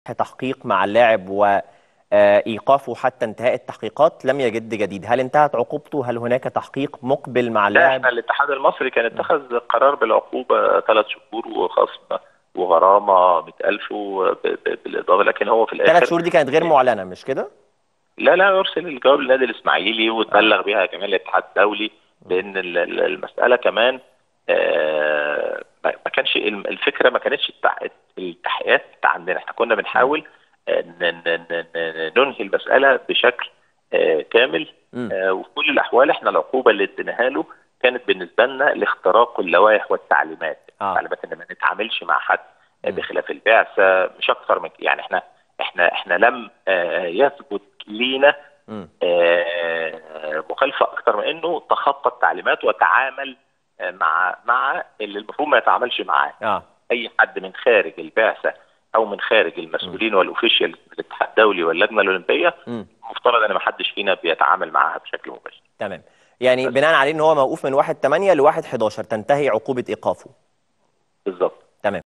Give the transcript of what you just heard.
تحقيق مع اللاعب وإيقافه حتى انتهاء التحقيقات لم يجد جديد هل انتهت عقوبته هل هناك تحقيق مقبل مع لا اللاعب احنا الاتحاد المصري كان اتخذ قرار بالعقوبه ثلاث شهور وخصم وغرامه 100000 وب- ب- بالاضافه لكن هو في الاخر ثلاث شهور دي كانت غير معلنة مش كده لا لا يرسل الجواب للنادي الاسماعيلي وتبلغ بها كمان الاتحاد الدولي لان ال- ال- المساله كمان آه، ما ما كانش الم- الفكره ما كانتش التع- التحقيقات عندنا احنا كنا بنحاول آه، ن- ن- ن- ن- ننهي المساله بشكل آه، كامل مم. آه، وفي كل الاحوال احنا العقوبه اللي اديناها له كانت بالنسبه لنا لاختراق اللوائح والتعليمات آه. التعليمات ان ما نتعاملش مع حد آه، مم. بخلاف البعثه مش اكثر من كده. يعني احنا احنا احنا لم آه، يثبت لينا مم. آه، مخالفه اكثر من انه تخطى التعليمات وتعامل آه، مع مع اللي المفروض ما يتعاملش معاه اه اي حد من خارج البعثه او من خارج المسؤولين والاوفيشال الاتحاد الدولي واللجنه الاولمبيه مم. مفترض ان ما حدش فينا بيتعامل معاها بشكل مباشر تمام يعني بناء عليه ان هو موقوف من 1 8 ل 1 11 تنتهي عقوبة إيقافه بالظبط